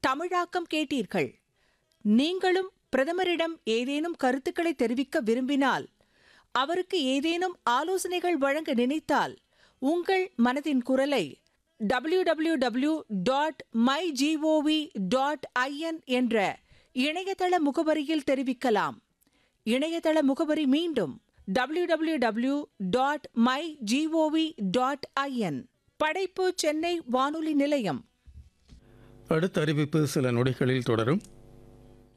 தமிழாக்கம் கேட்டீர்கள் நீங்களும் பிரதமரிடம் ஏதேனும் கருத்துக்களை தெரிவிக்க விரும்பினால் அவருக்கு ஏதேனும் ஆலோசனைகள் வழங்க நினைத்தால் உங்கள் மனதின் குரலை W W W dot my dot IN என்ற இணையதள முகவரியில் தெரிவிக்கலாம் இணையதள முகவரி மீண்டும் W W W dot my dot IN படைப்பு சென்னை வானொலி நிலையம் அடுத்த அறிவிப்பு சில நொடிகளில் தொடரும்